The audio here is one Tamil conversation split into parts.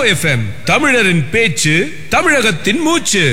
எஃப்எம் தமிழரின் பேச்சு தமிழகத்தின் மூச்சு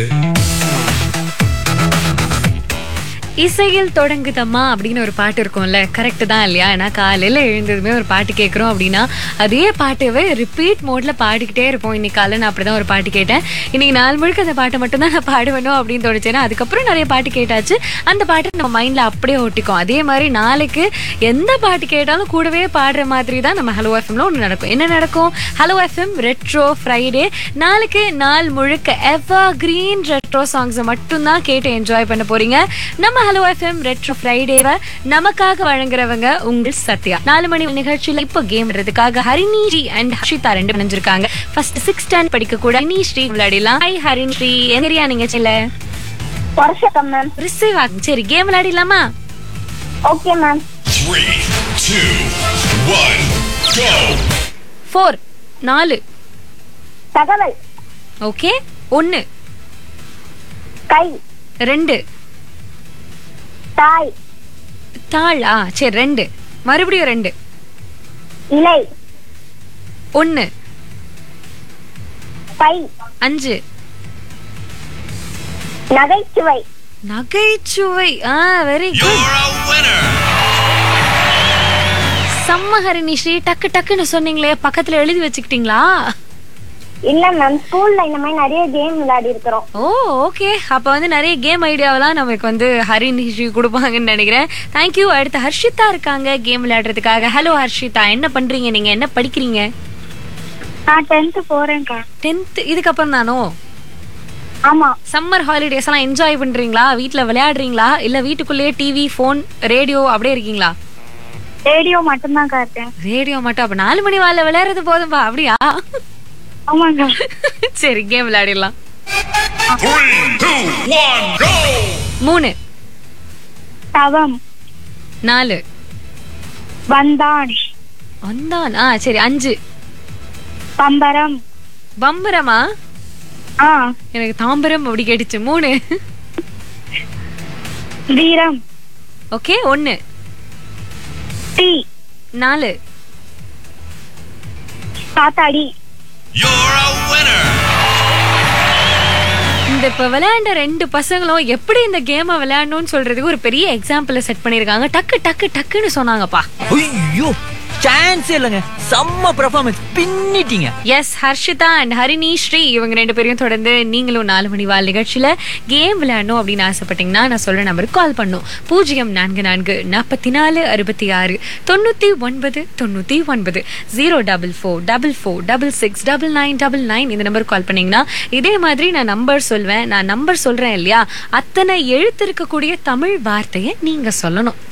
இசையில் தொடங்குதம்மா அப்படின்னு ஒரு பாட்டு இருக்கும்ல கரெக்ட் தான் இல்லையா ஏன்னா காலையில் எழுந்ததுமே ஒரு பாட்டு கேட்குறோம் அப்படின்னா அதே பாட்டவே ரிப்பீட் மோட்ல பாடிக்கிட்டே இருப்போம் இன்னைக்கு காலையில் நான் அப்படிதான் ஒரு பாட்டு கேட்டேன் இன்னைக்கு நாள் முழுக்க அந்த பாட்டை மட்டும் தான் நான் பாடுவேணும் அப்படின்னு தோணுச்சு ஏன்னா அதுக்கப்புறம் நிறைய பாட்டு கேட்டாச்சு அந்த பாட்டு நம்ம மைண்ட்ல அப்படியே ஒட்டிக்கும் அதே மாதிரி நாளைக்கு எந்த பாட்டு கேட்டாலும் கூடவே பாடுற மாதிரி தான் நம்ம ஹலோ எஃப்எம்ல ஒன்று நடக்கும் என்ன நடக்கும் ஹலோ எஃப்எம் ரெட்ரோ ஃப்ரைடே நாளைக்கு நாள் முழுக்க எவர் கிரீன் ரெட்ரோ சாங்ஸை மட்டும்தான் கேட்டு என்ஜாய் பண்ண போறீங்க நம்ம ஹலோ எஃப்எம் ரெட்ரோ ஃப்ரைடேவை நமக்காக வழங்குறவங்க உங்கள் சத்யா நாலு மணி நிகழ்ச்சியில இப்போ கேம் விடுறதுக்காக ஹரிணி ஸ்ரீ அண்ட் ஹர்ஷிதா ரெண்டு நினைஞ்சிருக்காங்க ஃபர்ஸ்ட் சிக்ஸ் ஸ்டாண்ட் படிக்க கூட ஹரிணி ஸ்ரீ விளையாடிலாம் ஹாய் ஹரிணி ஸ்ரீ எங்கரியா நீங்க சில வருஷக்கம் மேம் ரிசீவ் ஆகும் சரி கேம் விளையாடிலாமா okay ma'am Three, two, one, go! Four நாலு தகவல் ஓகே ஒன்று கை ரெண்டு தாய் தாள் ஆ சரி ரெண்டு மறுபடியும் ரெண்டு இலை ஒன்று பை அஞ்சு நகைச்சுவை நகைச்சுவை ஆ very good You're a winner! செம்ம ஹரிணி ஸ்ரீ டக்கு டக்குன்னு சொன்னீங்களே பக்கத்துல எழுதி வச்சுக்கிட்டீங்களா இல்ல மேம் ஸ்கூல்ல இந்த மாதிரி நிறைய கேம் விளையாடி இருக்கிறோம் ஓ ஓகே அப்ப வந்து நிறைய கேம் ஐடியாவெல்லாம் நமக்கு வந்து ஹரிணி ஸ்ரீ கொடுப்பாங்கன்னு நினைக்கிறேன் தேங்க்யூ அடுத்து ஹர்ஷிதா இருக்காங்க கேம் விளையாடுறதுக்காக ஹலோ ஹர்ஷிதா என்ன பண்றீங்க நீங்க என்ன படிக்கிறீங்க நான் டென்த் போறேன்க்கா டென்த் இதுக்கப்புறம் தானோ ஆமா சம்மர் ஹாலிடேஸ் எல்லாம் என்ஜாய் பண்றீங்களா வீட்ல விளையாடுறீங்களா இல்ல வீட்டுக்குள்ளேயே டிவி ஃபோன் ரேடியோ அப்படியே இருக்கீங்களா ரேடியோ மட்டும்தான் இருக்கேன் ரேடியோ மட்டும் அப்ப நாலு மணி வாழ விளையாடுறது போதும்பா அப்படியா ஆமாங்க சரி கேம் விளையாடிடலாம் Three, two, one, go! மூணு தவம் நாலு வந்தான் வந்தான் ஆ சரி அஞ்சு பம்பரம் பம்பரமா ஆ எனக்கு தாம்பரம் அப்படி கேட்டுச்சு மூணு வீரம் ஓகே ஒன்னு டீ நாலு காத்தாடி You're a winner! இந்த இப்ப விளையாண்ட ரெண்டு பசங்களும் எப்படி இந்த கேமை விளையாடணும்னு சொல்றதுக்கு ஒரு பெரிய எக்ஸாம்பிள செட் பண்ணிருக்காங்க டக்கு டக்கு டக்குன்னு சொன்னாங்கப்பா ஐயோ சான்ஸே இல்லைங்க செம்ம பெர்ஃபார்மன்ஸ் பின்னிட்டீங்க எஸ் ஹர்ஷிதா அண்ட் ஹரிணி ஸ்ரீ இவங்க ரெண்டு பேரையும் தொடர்ந்து நீங்களும் நாலு மணி வாழ் நிகழ்ச்சியில கேம் விளையாடணும் அப்படின்னு ஆசைப்பட்டீங்கன்னா நான் சொல்ற நம்பருக்கு கால் பண்ணும் பூஜ்ஜியம் நான்கு நான்கு நாற்பத்தி நாலு அறுபத்தி ஆறு தொண்ணூத்தி ஒன்பது தொண்ணூத்தி ஒன்பது zero double four double four double six double nine double nine இந்த நம்பருக்கு கால் பண்ணீங்கன்னா இதே மாதிரி நான் நம்பர் சொல்வேன் நான் நம்பர் சொல்றேன் இல்லையா அத்தனை எழுத்து இருக்கக்கூடிய தமிழ் வார்த்தையை நீங்க சொல்லணும்